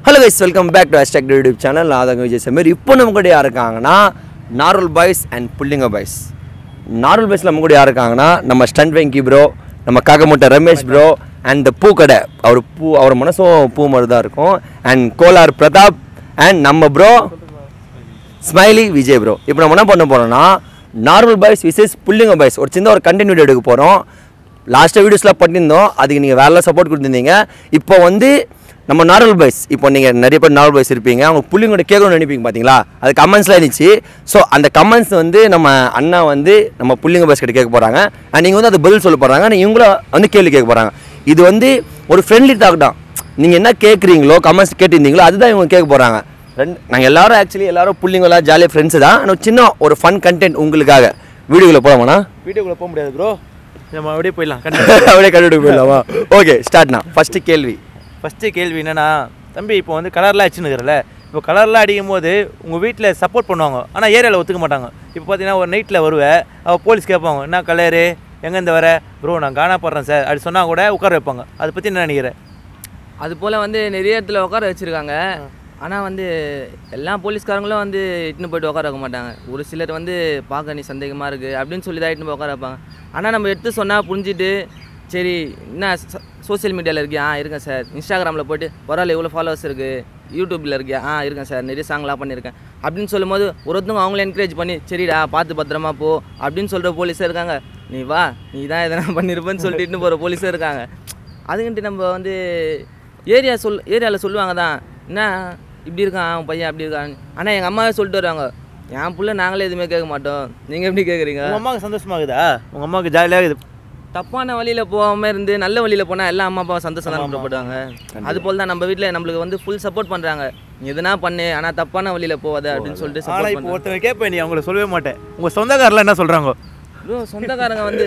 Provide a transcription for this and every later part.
Hello guys welcome back to hashtag YouTube channel நான் தான் விஜய் சமீர் இப்போ நம்ம கூட யார் இருக்காங்கன்னா நார்மல் பாய்ஸ் அண்ட் புள்ளிங்க பாய்ஸ் நார்மல் பாய்ஸில் நம்ம கூட யார் இருக்காங்கன்னா நம்ம ஸ்டண்ட் வெங்கி ப்ரோ நம்ம Kaakamuttai Ramesh bro and the பூக்கடை அவர் பூ அவர் மனசும் பூ மாதிரி தான் இருக்கும் அண்ட் கோலார் பிரதாப் அண்ட் நம்ம ப்ரோ ஸ்மைலி விஜய் ப்ரோ இப்போ நம்ம என்ன பண்ண போறோம்னா நார்மல் பாய்ஸ் விசஸ் புள்ளிங்க பாய்ஸ் ஒரு சின்ன ஒரு கண்டென்ட் வீடியோ எடுக்க போகிறோம் லாஸ்ட்டாக வீடியோஸ்லாம் பண்ணியிருந்தோம் அதுக்கு நீங்கள் வேற சப்போர்ட் கொடுத்துருந்தீங்க இப்போ வந்து நம்ம நார்மல் பாய்ஸ் இப்போ நீங்கள் நிறைய பேர் நார்மல் பாய்ஸ் இருப்பீங்க அவங்க புள்ளிங்களோட கேட்கணும்னு நினைப்பீங்க பார்த்தீங்களா அது கமெண்ட்ஸ்லாம் இருந்துச்சு ஸோ அந்த கமெண்ட்ஸ் வந்து நம்ம அண்ணா வந்து நம்ம புள்ளிங்க பாய்ஸ் கிட்ட கேட்க போகிறாங்க அண்ட் நீங்கள் வந்து அது பதில் சொல்ல போகிறாங்க நீங்கள் இவங்களும் வந்து கேள்வி கேட்க போகிறாங்க இது வந்து ஒரு ஃப்ரெண்ட்லி டாக் தான் நீங்கள் என்ன கேட்குறீங்களோ கமெண்ட்ஸ் கேட்டிருந்தீங்களோ அதுதான் இவங்க கேட்க போகிறாங்க ரெண்டு நாங்கள் எல்லாரும் ஆக்சுவலி எல்லாரும் புள்ளிங்களா ஜாலியாக ஃப்ரெண்ட்ஸு தான் ஆனால் சின்ன ஒரு ஃபன் கண்டென்ட் உங்களுக்காக வீடியோக்குள்ளே போகலாமாண்ணா வீடியோக்குள்ள போக முடியாது ப்ரோ நம்ம அப்படியே போயிடலாம் கண்டிப்பாக அப்படியே கண்டுபிடிக்க போயிடலாமா ஓகே ஸ்டார்ட்ண்ணா ஃபஸ்ட்டு கேள்வி ஃபஸ்ட்டு கேள்வி என்னன்னா தம்பி இப்போ வந்து கலர்லாம் அடிச்சுன்னுக்கிறல இப்போ கலர்லாம் அடிக்கும் போது உங்கள் வீட்டில் சப்போர்ட் பண்ணுவாங்க ஆனால் ஏரியாவில் ஒத்துக்க மாட்டாங்க இப்போ பார்த்தீங்கன்னா ஒரு நைட்டில் வருவேன் அவள் போலீஸ் கேட்பாங்க என்ன கலரு எங்கேருந்து வர ப்ரோ நான் காணா போடுறேன் சார் அப்படி சொன்னால் கூட உட்கார வைப்பாங்க அதை பற்றி என்ன நினைக்கிறேன் அது போல் வந்து நிறைய இடத்துல உட்கார வச்சுருக்காங்க ஆனால் வந்து எல்லா போலீஸ்காரங்களும் வந்து இட்டுன்னு போயிட்டு உட்கார வைக்க மாட்டாங்க ஒரு சிலர் வந்து பார்க்க நீ சந்தேகமாக இருக்குது அப்படின்னு சொல்லி தான் இட்டுன்னு போய் உட்கார வைப்பாங்க ஆனால் நம்ம எடுத்து சொன்னால் புரிஞ்சுட்டு சரி என்ன சோஷியல் மீடியாவில் இருக்கியா ஆ இருக்கேன் சார் இன்ஸ்டாகிராமில் போயிட்டு பரவாயில்ல இவ்வளோ ஃபாலோவர்ஸ் இருக்குது யூடியூப்பில் இருக்கியா ஆ இருக்கேன் சார் நிறைய சாங்லாம் பண்ணியிருக்கேன் அப்படின்னு சொல்லும்போது ஒருத்தவங்க அவங்கள என்கரேஜ் பண்ணி சரிடா பார்த்து பத்திரமா போ அப்படின்னு சொல்கிற போலீஸே இருக்காங்க நீ வா நீ தான் எதனா பண்ணியிருப்பேன்னு சொல்லிட்டு இட்டுன்னு போகிற போலீஸே இருக்காங்க அதுக்கிட்டு நம்ம வந்து ஏரியா சொல் ஏரியாவில் சொல்லுவாங்க தான் என்ன இப்படி இருக்கான் அவன் பையன் அப்படி இருக்கான் ஆனால் எங்கள் அம்மாவே சொல்லிட்டு வருவாங்க என் புள்ள நாங்களே எதுவுமே கேட்க மாட்டோம் நீங்கள் எப்படி கேட்குறீங்க உங்கள் அம்மாவுக்கு சந்தோஷமாகுதா உங்கள் அம்மாவுக்கு ஜாலியாக இருக்குது தப்பான வழியில் போகாமல் இருந்து நல்ல வழியில் போனால் எல்லா அம்மா அப்பாவும் சந்தோஷம் தான் படுவாங்க அது போல் தான் நம்ம வீட்டில் நம்மளுக்கு வந்து ஃபுல் சப்போர்ட் பண்ணுறாங்க நீ எதுனா பண்ணு ஆனால் தப்பான வழியில் போகாத அப்படின்னு சொல்லிட்டு ஆனால் சப்போர்ட் இப்போ பண்ணுறாங்க ஒருத்தர் கேட்பேன் நீ அவங்கள சொல்லவே மாட்டேன் உங்கள் சொந்தக்காரெலாம் என்ன சொல்கிறாங்க ப்ரோ சொந்தக்காரங்க வந்து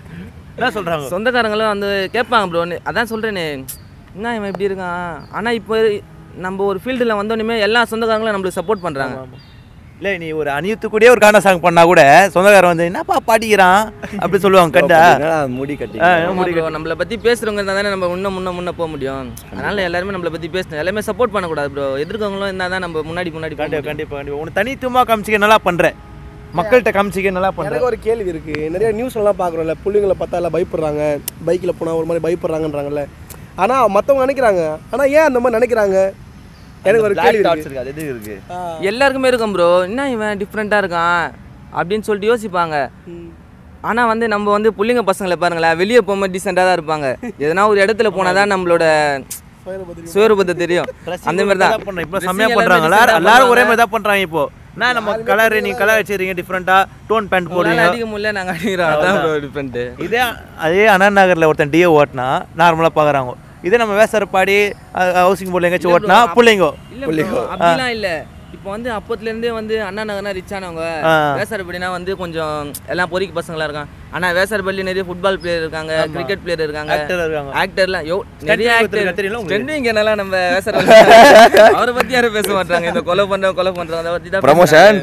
என்ன சொல்கிறாங்க சொந்தக்காரங்களும் வந்து கேட்பாங்க ப்ரோ அதான் சொல்கிறேனே என்ன இவன் இப்படி இருக்கான் ஆனால் இப்போ நம்ம ஒரு ஃபீல்டில் வந்தோடனே எல்லா சொந்தக்காரங்களும் நம்மளுக்கு சப்போர்ட் பண்ணுறாங்க இல்லை நீ ஒரு அணியத்து கூடயே ஒரு கானா சாங் பண்ணா கூட சொந்தக்காரன் வந்து என்னப்பா பாடிக்கிறான் அப்படி சொல்லுவாங்க கண்டா என்னடா முடி கட்டி ஆ, ஆமா bro, நம்மளை பற்றி பேசுகிறவங்க இருந்தால் தானே நம்ம முன்ன முன்ன முன்ன போக முடியும் அதனால எல்லாருமே நம்மளை பற்றி பேசணும் எல்லாமே சப்போர்ட் பண்ணக்கூடாது ப்ரோ எதிர்க்கவங்களும் இருந்தால் தான் நம்ம முன்னாடி முன்னாடி போக கண்டிப்பா முடியும். கண்டிப்பா கண்டிப்பா உனக்கு தனித்துவமாக காமிச்சிக்க நல்லா பண்ற மக்கள்கிட்ட காமிச்சிக்க நல்லா பண்ற எனக்கு ஒரு கேள்வி இருக்கு நிறைய நியூஸ் எல்லாம் பார்க்குறோம்ல பிள்ளைங்களை பார்த்தா எல்லாம் பயப்படுறாங்க பைக்கில் போனால் ஒரு மாதிரி பயப்படுறாங்கன்றாங்கல்ல ஆனால் மற்றவங்க நினைக்கிறாங்க ஆனால் ஏன் அந்த மாதிரி நினைக்கிறாங்க எனக்கு ஒரு கேள்வி Black dots இருக்கு இருக்கு அது எது இருக்கு ஆ, எல்லாருக்குமே இருக்கும் ப்ரோ என்ன இவன் டிஃப்ரெண்ட்டாக இருக்கான் அப்படின்னு சொல்லிட்டு யோசிப்பாங்க ம். ஆனால் வந்து நம்ம வந்து புள்ளிங்க பசங்களை பாருங்களேன் வெளியே போகும்போது டீசெண்டாக தான் இருப்பாங்க எதனா ஒரு இடத்துல போனால் தான் நம்மளோட சுயரூபத்துக்கு சுயரூபத்தை தெரியும் அந்த மாதிரி தான் பண்றேன் இப்போ செம்மையா பண்றாங்க எல்லாரும் எல்லாரும் ஒரே மாதிரி தான் பண்றாங்க இப்போ நான் நம்ம கலர் நீ கலர் வச்சிருக்கீங்க டிஃப்ரெண்டா டோன் பேண்ட் போடுறீங்க போடுறீங்க அடிக்க முடியல நாங்கள் அடிக்கிறோம் அதான் ப்ரோ டிஃப்ரெண்ட்டு இதே அதே அண்ணா நகர்ல ஒருத்தன் டிஏ ஓட்டினா நார்மலா பாக்குறாங்க இதே நம்ம வேசரப்பாடி ஹவுசிங் போர்டில் எங்கேயாச்சும் ஓட்டினா பிள்ளைங்கோ இல்ல bro, அப்படிலாம் இல்ல இப்போ வந்து அப்பத்துல இருந்தே வந்து அண்ணா நகர்னா ரிச் ஆனவங்க ஆ. வேசாரப்படினா வந்து கொஞ்சம் எல்லாம் பொறிக்கு பசங்களா இருக்காங்க ஆனா வேசாரப்பள்ளி நிறைய ஃபுட்பால் பிளேயர் இருக்காங்க கிரிக்கெட் பிளேயர் இருக்காங்க ஆக்டர் இருக்காங்க ஆக்டர்லாம் யோ நிறைய ஒருத்தர் ஆக்டர் தெரியல உங்களுக்கு? ட்ரெண்டிங் என்னலாம் நம்ம வேசாரப்பள்ளி அவரை பத்தி யாரும் பேச மாட்டாங்க இந்த கொலை பண்றவங்க கொலை பண்றவங்க அதை பத்தி தான் ப்ரமோஷன்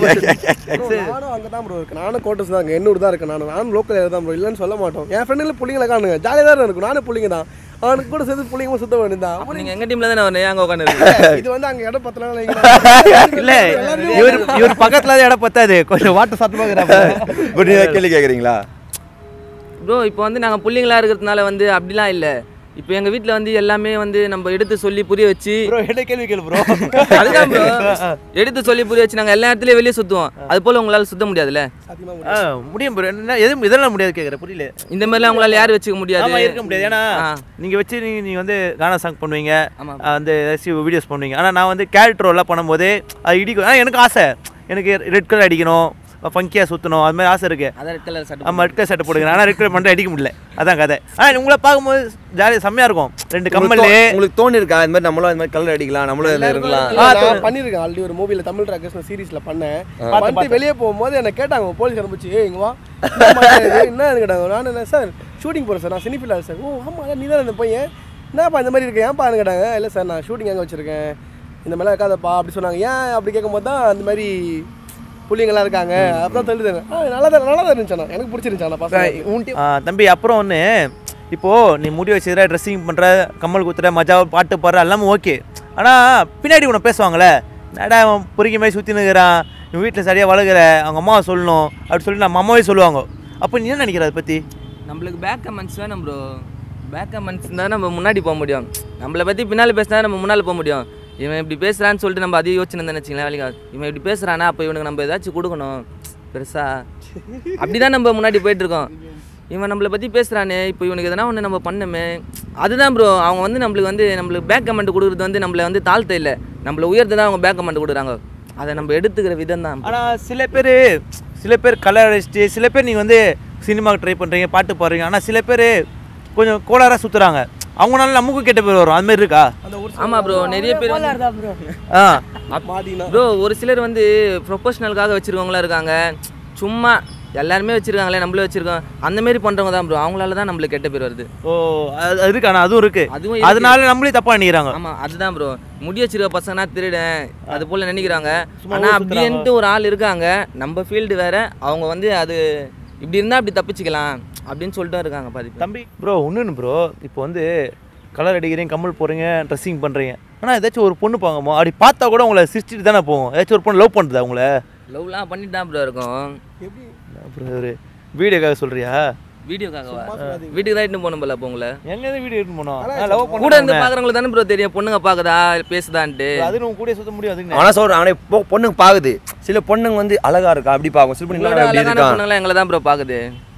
bro, நானும் அங்கே தான் ப்ரோ இருக்கு நானும் கோட்டஸ் தான் இருக்கு எண்ணூர் தான் இருக்கு நானும் நானும் லோக்கல் தான் ப்ரோ இல்லைன்னு சொல்ல மாட்டோம் என் ஃப்ரெண்டுல பிள்ளைங்களை காணுங்க ஜாலியாக தான் இருக்கும் நானும் பிள்ளைங்க தான் அவனுக்கு கூட சேர்த்து பிள்ளைங்க சுத்த வேண்டியதான் அப்ப நீங்க எங்க டீம்ல தானே வரணும் அங்க உட்காந்து இது வந்து அங்கே இடம் பத்தலாம் இல்ல இவர் இவர் பக்கத்துல தான் இடம் பத்தாது கொஞ்சம் வாட்டர் சாப்பிட்டு பட் நீங்க கேள்வி கேட்குறீங்களா ப்ரோ இப்போ வந்து நாங்க புள்ளிங்களா இருக்கிறதுனால வந்து அப்படிலாம் இல்ல இப்போ எங்க வீட்ல வந்து எல்லாமே வந்து நம்ம எடுத்து சொல்லி புரிய வச்சு ப்ரோ என்ன கேள்வி கேளு ப்ரோ அதுதான் ப்ரோ எடுத்து சொல்லி புரிய வச்சு நாங்கள் எல்லா இடத்துலயும் வெளியே சுற்றுவோம் அது போல் உங்களால் சுத்த முடியாதுல்ல சத்தியமாக முடியும் ப்ரோ என்ன எதுவும் இதெல்லாம் முடியாது கேட்குறேன் புரியல இந்த மாதிரிலாம் உங்களால் யாரும் வச்சுக்க முடியாது ஆமா இருக்க முடியாது ஏன்னா ஆ. நீங்க வச்சு நீங்க நீங்க வந்து கானா சாங் பண்ணுவீங்க ஆமா. ஆ, வந்து ஏதாச்சும் வீடியோஸ் பண்ணுவீங்க ஆனா நான் வந்து கேரக்டர் எல்லாம் பண்ணும்போது அது இடிக்கும் ஆனா எனக்கு ஆசை எனக்கு ரெட் கலர் அடிக்கணும் ஃபங்கியாக சுற்றணும் அது மாதிரி ஆசை இருக்கு அதான் ரெட் கலர் சட்டை ஆமா ரெட் கலர் சட்டை போடுங்க ஆனால் ரெட் கலர் மட்டும் அடிக்க முடியல அதான் கதை ஆனால் உங்களை பார்க்கும்போது ஜாலியாக செம்மையாக இருக்கும் ரெண்டு கம்மல் உங்களுக்கு தோணி இருக்கா இந்த மாதிரி நம்மளும் இந்த மாதிரி கலர் அடிக்கலாம் நம்மளும் இதில் இருக்கலாம் இல்ல, நான் பண்ணியிருக்கேன் ஆல்ரெடி ஒரு மூவில தமிழ் ட்ராக்கர்ஸ் சீரிஸ்ல பண்ணேன் பண்ணிட்டு வெளியே போகும்போது என்ன கேட்டாங்க போலீஸ் ஆரம்பிச்சு ஏய் இங்க வா என்னம்மா இது? என்ன கேட்டாங்க நான் என்ன சார் ஷூட்டிங் போறேன் சார் நான் சினிஃபில் சார் ஓ ஆமா நீ தான் இந்த பையன் என்னப்பா இந்த மாதிரி இருக்கு ஏன்ப்பா கேட்டாங்க இல்லை சார் நான் ஷூட்டிங் அங்கே வச்சிருக்கேன் இந்த மாதிரிலாம் இருக்காதப்பா அப்படி சொன்னாங்க ஏன் அப்படி கேட்கும்போது தான் அந்த மாதிரி புள்ளிங்கெல்லாம் இருக்காங்க அதான் சொல்லுது ஆ நல்லா தான் நல்லா தான் இருந்துச்சு ஆனா. எனக்கு பிடிச்சிருந்துச்சு ஆனால் பசங்க ஆ, தம்பி அப்புறம் ஒன்று இப்போ நீ முடி வச்சுக்கிற ட்ரெஸ்ஸிங் பண்ணுற கம்மல் குத்துற மஜா பாட்டு பாடுற எல்லாமே ஓகே ஆனால் பின்னாடி உன்னை பேசுவாங்களே நடா அவன் பொறுக்கி மாதிரி சுற்றி நிற்கிறான் இவன் வீட்டில் சரியாக வளர்க்குற அவங்க அம்மாவை சொல்லணும் அப்படி சொல்லி நம்ம அம்மாவே சொல்லுவாங்க அப்போ நீ என்ன நினைக்கிற அதை பற்றி நம்மளுக்கு பேக் கமெண்ட்ஸ் வேணும் ப்ரோ பேக் கமெண்ட்ஸ் தான் நம்ம முன்னாடி போக முடியும் நம்மளை பற்றி பின்னால் பேசினா நம்ம முன்னால் போக முடியும் இவன் இப்படி பேசுகிறான்னு சொல்லிட்டு நம்ம அதையும் யோசிச்சு இருந்தேன்னு வச்சுங்களேன் வேலைக்கு ஆகாது. இவன் இப்படி பேசுகிறானா அப்போ இவனுக்கு நம்ம ஏதாச்சும் கொடுக்கணும் பெருசா அப்படி தான் நம்ம முன்னாடி போயிட்டு இருக்கோம் இவன் நம்மளை பற்றி பேசுகிறானே இப்போ இவனுக்கு எதனா ஒன்று நம்ம பண்ணுமே அதுதான் ப்ரோ அவங்க வந்து நம்மளுக்கு வந்து நம்மளுக்கு பேக் கமெண்ட் கொடுக்குறது வந்து நம்மளை வந்து தாழ்த்த இல்லை நம்மளை உயர்த்து தான் அவங்க பேக் கமெண்ட் கொடுக்குறாங்க அதை நம்ம எடுத்துக்கிற விதம் தான் ஆனால் சில பேர் சில பேர் கலர் அடிச்சுட்டு சில பேர் நீங்கள் வந்து சினிமாவுக்கு ட்ரை பண்ணுறீங்க பாட்டு பாடுறீங்க ஆனால் சில பேர் கொஞ்சம் கோளாறாக சுற்றுறாங்க அவங்களால நமக்கும் கெட்ட பேர் வரும் அது மாதிரி இருக்கா அந்த ஒரு ஆமாம் ப்ரோ நிறைய பேர் வந்து ஆ மாட்டினா ப்ரோ ஒரு சிலர் வந்து ப்ரொஃபஷனலுக்காக வச்சுருக்கவங்களா இருக்காங்க சும்மா எல்லாருமே வச்சுருக்காங்களே நம்மளும் வச்சுருக்கோம் அந்த மாதிரி பண்ணுறவங்க தான் ப்ரோ அவங்களால தான் நம்மளுக்கு கெட்ட பேர் வருது ஓ அது அது இருக்கு ஆனால் அதுவும் இருக்கு அதுவும் இருக்கு. அதனால நம்மளே தப்பாக நினைக்கிறாங்க ஆமாம் அதுதான் ப்ரோ முடி வச்சிருக்க பசங்கன்னா திருடன் அது போல் நினைக்கிறாங்க சும்மா ஆனால் ஊர் அப்படின்ட்டு ஒரு ஆள் இருக்காங்க நம்ம ஃபீல்டு வேற அவங்க வந்து அது இப்படி இருந்தால் அப்படி தப்பிச்சுக்கலாம் அப்படின்னு சொல்லிட்டு இருக்காங்க பாதி பேர். தம்பி ப்ரோ ஒன்று ப்ரோ இப்போ வந்து கலர் அடிக்கிறீங்க கம்மல் போடுறீங்க ட்ரெஸ்ஸிங் பண்ணுறீங்க ஆனால் ஏதாச்சும் ஒரு பொண்ணு பாங்கம்மா அப்படி பார்த்தா கூட உங்களை சிரிச்சிட்டு தானே போகும் ஏதாச்சும் ஒரு பொண்ணு லவ் பண்ணுறதா உங்களை லவ்லாம் பண்ணிட்டு தான் ப்ரோ இருக்கும் எப்படி அப்புறம் ஒரு வீடியோக்காக சொல்கிறியா வீடியோக்காகவா வீட்டுக்கு தான் இட்டு போகணும் போல அப்போ உங்களை எங்கே வீடியோ எடுத்து போனோம் லவ் கூட இருந்து பார்க்குறவங்களுக்கு தானே ப்ரோ தெரியும் பொண்ணுங்க பார்க்குதா பேசுதான்ட்டு அது உங்க கூட சுத்த முடியும் அதுக்கு ஆனால் சொல்கிறேன் ஆனால் இப்போ பொண்ணுங்க பார்க்குது சில பொண்ணுங்க வந்து அழகா இருக்கா அப்படி பார்க்கும் சில பொண்ணுங்க உங்களோட அப்படி அழகான இருக்கான் பொண்ணுங்களாம் எங்களை தான் ப்ரோ பார்க்குது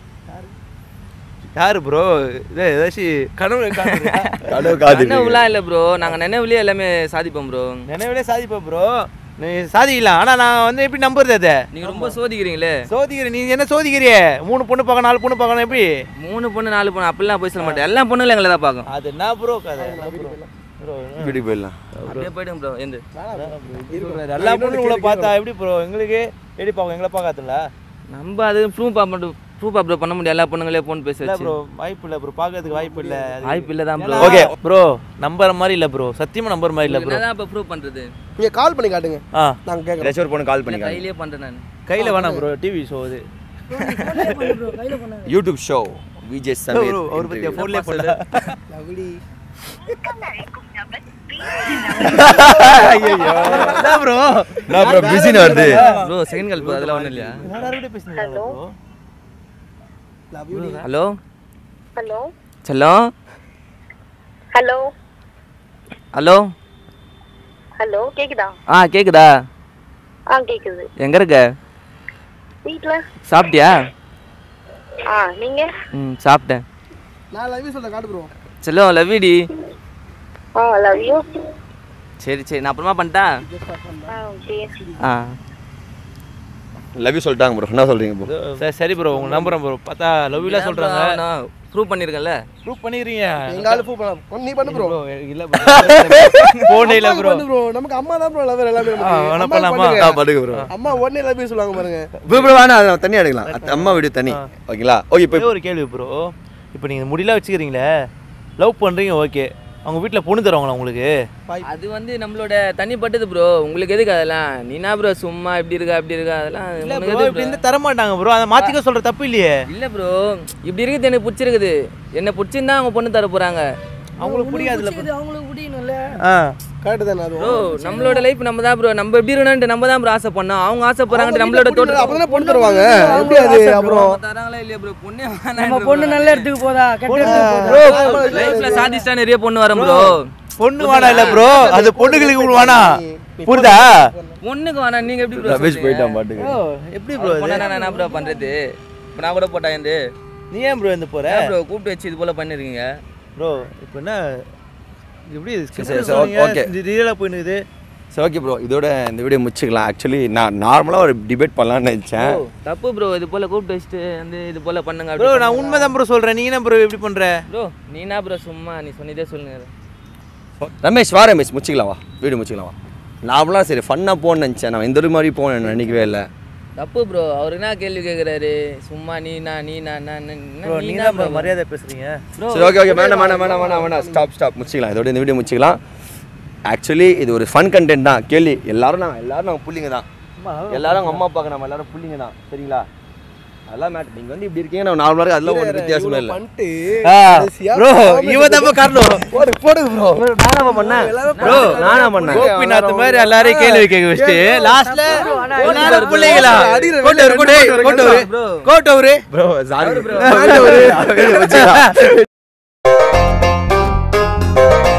யாரு ப்ரோ இதே ஏதாச்சும் கனவு காணுறியா? கடவு காது நினைவுலாம் இல்லை ப்ரோ நாங்கள் நினைவுலேயே எல்லாமே சாதிப்போம் ப்ரோ நினைவிலே சாதிப்பேன் ப்ரோ நீ சாதிக்கலாம் ஆனால் நான் வந்து எப்படி நம்புறது அதை நீங்கள் ரொம்ப சோதிக்கிறீங்களே சோதிக்கிற நீ என்ன சோதிக்கிறியே மூணு பொண்ணு பார்க்க நாலு பொண்ணு பார்க்கணும் எப்படி மூணு பொண்ணு நாலு பொண்ணு அப்படிலாம் போய் சொல்ல மாட்டேன் எல்லா பொண்ணுங்களும் எங்களை தான் பார்க்கும் அது என்ன ப்ரோ கதை ப்ரோ வீட்டுக்கு போயிடலாம் அப்படியே போயிடுங்க ப்ரோ எந்த எல்லா பொண்ணும் உங்களை பார்த்தா எப்படி ப்ரோ எங்களுக்கு எப்படி பார்க்கும் எங்களை பார்க்காதுல்ல நம்ம அது ப்ரூவ் மட்டும் ப்ரூவ் அப்ரூவ் பண்ண முடியும் எல்லா பொண்ணுங்களே ஃபோன் பேச இல்லை வச்சு ப்ரோ வாய்ப்பு இல்லை ப்ரோ பார்க்கறதுக்கு வாய்ப்பு இல்லை வாய்ப்பு இல்லை தான் ப்ரோ ஓகே ப்ரோ நம்புற மாதிரி இல்லை ப்ரோ சத்தியமா நம்புற மாதிரி இல்லை ப்ரோ என்ன தான் இப்போ ப்ரூவ் பண்ணுறது நீங்க கால் பண்ணி காட்டுங்க ஆ நாங்க கேட்குறோம் ஏதாச்சும் ஒரு பொண்ணு கால் பண்ணிக்கலாம் கையிலேயே பண்ணுறேன் நான் கையில் வேணாம் ப்ரோ டிவி ஷோ அது YouTube show Vijay Sameer bro அவர் பற்றியா ஃபோன்லேயே போடல லவ்லி ஐயோ ப்ரோ நான் ப்ரோ பிஸின்னு வருது ப்ரோ செகண்ட் கால் ப்ரோ அதெல்லாம் ஒன்றும் இல்லையா யாராவது பேசுனீங்களா bro love you hello hello செல்லம் ஹலோ ஹலோ ஹலோ கேக்குதா ஆ கேக்குதா ஆ கேக்குது எங்கே இருக்க வீட்ல சாப்பிட்டியா ஆ நீங்க ம் சாப்பிட்டேன் நான் லவ் யூ சொல்றேன் காட்டு ப்ரோ செல்லம் லவ்விடி ஆ லவ் யூ சரி சரி நான் அப்புறமா பண்ணிட்டா ஆ ஓகே ஆ லவ் யூ சொல்லிட்டாங்க ப்ரோ என்ன சொல்றீங்க ப்ரோ சரி சரி ப்ரோ உங்க நம்புறேன் ப்ரோ பார்த்தா லவ்லாம் சொல்றாங்க நான் ப்ரூவ் பண்ணியிருக்கேன்ல ப்ரூவ் பண்ணிடுறீங்க எங்க ஆளு பூ பண்ண நீ பண்ணு ப்ரோ ப்ரோ இல்ல ப்ரோ போனே இல்ல ப்ரோ பண்ணு ப்ரோ நமக்கு அம்மா தான் ப்ரோ லவ் எல்லாமே ஆ, நமக்கு. வேணா அம்மா பண்ணலாமா? பண்ணுங்க. ஆ பண்ணுங்க ப்ரோ அம்மா உடனே லவ் யூ சொல்லுவாங்க பாருங்க ப்ரோ ப்ரோ வேணாம் அதை தனியாக எடுக்கலாம் அது அம்மா வீடியோ தனி ஓகேங்களா ஓகே இப்போ ஒரே ஒரு கேள்வி ப்ரோ இப்போ நீங்க முடியல வச்சுக்கிறீங்களே லவ் பண்றீங்க ஓகே அவங்க வீட்ல பொண்ணு தருவாங்களா உங்களுக்கு அது வந்து நம்மளோட தனிப்பட்டது ப்ரோ உங்களுக்கு எதுக்கு அதெல்லாம் நீனா ப்ரோ சும்மா இப்படி இருக்கா அப்படி இருக்கா அதெல்லாம் இல்ல உனக்கு ப்ரோ எதுக்கு இப்படி bro? இருந்து தர மாட்டாங்க ப்ரோ அதை மாத்திக்க சொல்ற தப்பு இல்லையே இல்ல ப்ரோ இப்படி இருக்குது எனக்கு பிடிச்சிருக்குது என்ன பிடிச்சிருந்தா அவங்க பொண்ணு தர போறாங்க அவங்களுக்கு பிடிக்காதுல்ல அவங்களுக்கு முடியணும்ல ஆ கரெக்ட் தானே அது ப்ரோ நம்மளோட லைஃப் நம்ம தான் ப்ரோ நம்ம எப்படி இருக்கணும்னு நம்ம தான் ப்ரோ ஆசைப்படணும் அவங்க ஆசைப்படுறாங்க நம்மளோட தோட்டம் அப்பதான் பொண்ணு தருவாங்க எப்படி அது அப்புறம் தராங்களா இல்லையா ப்ரோ பொண்ணே நம்ம பொண்ணு நல்ல இடத்துக்கு போதா கெட்ட இடத்துக்கு ப்ரோ போதா லைஃப்ல சாதிச்சா நிறைய பொண்ணு வரும் ப்ரோ பொண்ணு வேணாம் இல்ல ப்ரோ அது பொண்ணுங்களுக்கு கூட வேணாம் புரியுதா பொண்ணுக்கு வேணாம் நீங்க எப்படி ப்ரோ ரமேஷ் போயிட்டான் பாட்டுக்கு எப்படி ப்ரோ பொண்ணா நான் என்ன ப்ரோ பண்றது இப்போ நான் கூட போட்டேன் இந்த நீ ஏன் ப்ரோ இந்த போற ப்ரோ கூப்பிட்டு வச்சு இது போல பண்ணிருக்கீங்க ப்ரோ இப்போ என்ன இது எப்படி சரி, சரி, okay. ரியலா போயினுக்குது சரி ஓகே ப்ரோ இதோட இந்த வீடியோ முடிச்சுக்கலாம் ஆக்சுவலி நான் நார்மலாக ஒரு டிபேட் பண்ணலாம்னு நினச்சேன் ப்ரோ தப்பு ப்ரோ இது போல கூப்பிட்டு வச்சுட்டு வந்து இது போல பண்ணுங்க ப்ரோ நான் உண்மைதான் ப்ரோ சொல்றேன் நீங்க என்ன ப்ரோ எப்படி பண்ற ப்ரோ நீனா ப்ரோ சும்மா நீ சொன்னதே சொல்லுங்க ரமேஷ் வா ரமேஷ் முடிச்சிக்கலாம் வா வீடியோ முடிச்சிக்கலாம் வா நார்மலாக சரி ஃபன்னாக போகணும்னு நினச்சேன் நான் இந்த ஒரு மாதிரி போகணும்னு நினைக்கவே இல்லை தப்பு ப்ரோ அவர் என்ன கேள்வி கேட்குறாரு சும்மா நீனா நீனா நான் ப்ரோ நீங்க தான் ப்ரோ மரியாதை பேசுறீங்க ப்ரோ சரி ஓகே ஓகே வேணாம் வேணாம் வேணாம் வேணாம் வேணாம் ஸ்டாப் ஸ்டாப் முடிச்சிக்கலாம் இதோட இந்த வீடியோ முடிச்சிக்கலாம் ஆக்சுவலி இது ஒரு ஃபன் கண்டென்ட் தான் கேள்வி எல்லாரும் நாங்கள் எல்லாரும் நாங்கள் புள்ளிங்க தான் எல்லாரும் அவங்க அம்மா அப்பாக்கு நம்ம எல்லாரும் புள்ளிங்க தான் சரிங்களா அதெல்லாம் மேட் நீங்க வந்து இப்படி இருக்கீங்க நான் நார்மலாக இருக்கு அதெல்லாம் ஒரு வித்தியாசமே இல்லை பண்ணிட்டு ப்ரோ இவன் தப்பு காரணம் போடு போடுங்க ப்ரோ நானா பண்ணேன் ப்ரோ நானா பண்ணேன் கோபிநாத் மாதிரி எல்லாரையும் கேள்வி கேட்க வச்சுட்டு லாஸ்ட்ல எல்லாரும் பிள்ளைங்களா கோட்டவர் கோட்டவர் கோட்டவர் கோட்டவர் ப்ரோ சாரி ப்ரோ